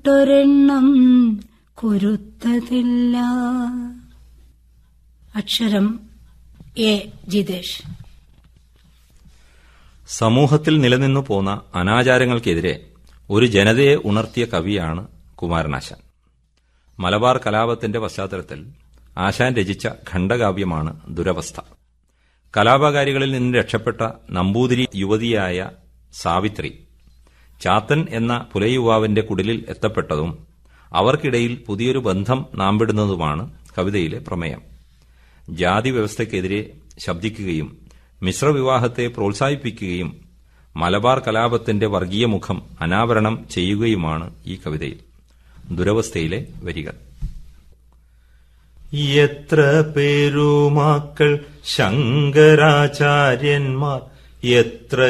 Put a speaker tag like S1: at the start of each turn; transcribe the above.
S1: കേട്ടൊരെണ്ണം കുരുത്തതില്ല അക്ഷരം എ ജിതേഷ്
S2: സമൂഹത്തിൽ നിലനിന്നു പോന്ന അനാചാരങ്ങൾക്കെതിരെ ഒരു ജനതയെ ഉണർത്തിയ കവിയാണ് കുമാരനാശാൻ മലബാർ കലാപത്തിന്റെ പശ്ചാത്തലത്തിൽ ആശാൻ രചിച്ച ഖണ്ഡകാവ്യമാണ് ദുരവസ്ഥ കലാപകാരികളിൽ നിന്ന് രക്ഷപ്പെട്ട നമ്പൂതിരി യുവതിയായ സാവിത്രി ചാത്തൻ എന്ന പുലയുവാവിന്റെ കുടിലിൽ എത്തപ്പെട്ടതും അവർക്കിടയിൽ പുതിയൊരു ബന്ധം നാമ്പിടുന്നതുമാണ് കവിതയിലെ പ്രമേയം ജാതി വ്യവസ്ഥയ്ക്കെതിരെ ശബ്ദിക്കുകയും മിശ്രവിവാഹത്തെ പ്രോത്സാഹിപ്പിക്കുകയും മലബാർ കലാപത്തിന്റെ വർഗീയ മുഖം അനാവരണം ചെയ്യുകയുമാണ് ഈ കവിതയിൽ ദുരവസ്ഥയിലെ വരികൾ എത്ര പേരുമാക്കൾ ശങ്കരാചാര്യന്മാർ എത്ര